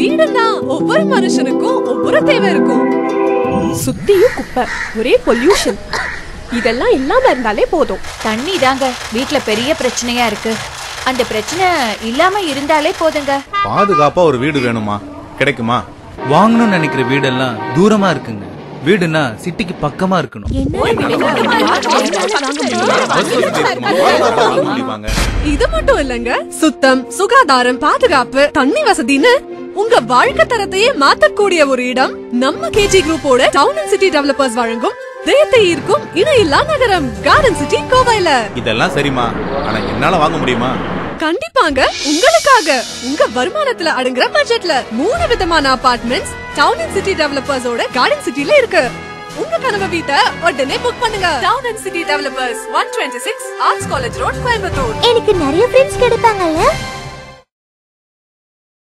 வீடுன்னா ஒவ்வொரு மனுஷனுக்கும் ஒவ்வொரு தேவை இருக்கும் சுத்தியும் குப்பை ஒரே பொல்யூஷன் இதெல்லாம் இல்லாம இருந்தாலே போதும் தண்ணி தாங்க வீட்ல பெரிய பிரச்சனையா இருக்கு அந்த பிரச்சனை இல்லாம இருந்தாலே போதுங்க பாதுகாப்பா ஒரு வீடு வேணுமா கிடைக்குமா வாங்கணும்னு நினைக்கிற வீடெல்லாம் தூரமா இருக்குங்க வீடுனா சிட்டிக்கு பக்கமா இருக்கணும் வாங்க முடியுமாங்க இது மட்டும் இல்லங்க சுத்தம் சுகாதாரம் பாதுகாப்பு தண்ணி வசதின்னு உங்க வாழ்க்கை தரத்தையே மாத்தக்கூடிய ஒரு இடம் நம்ம கேஜி குரூப்போட டவுன் அண்ட் சிட்டி டெவலப்பர்ஸ் வழங்கும் தேத்தை ஈர்க்கும் இணையில்லா நகரம் கார்டன் சிட்டி கோவைல இதெல்லாம் சரிம்மா ஆனா என்னால வாங்க முடியுமா கண்டிப்பாங்க உங்களுக்காக உங்க வருமானத்துல அடங்குற பட்ஜெட்ல மூணு விதமான அபார்ட்மெண்ட்ஸ் டவுன் அண்ட் சிட்டி டெவலப்பர்ஸோட கார்டன் சிட்டில இருக்கு உங்க கனவு வீட்டை உடனே புக் பண்ணுங்க town and city developers one twenty six arts college road Coimbatore எனக்கு நிறைய ஃப்ரெண்ட்ஸ் கிடைப்பாங்கல்ல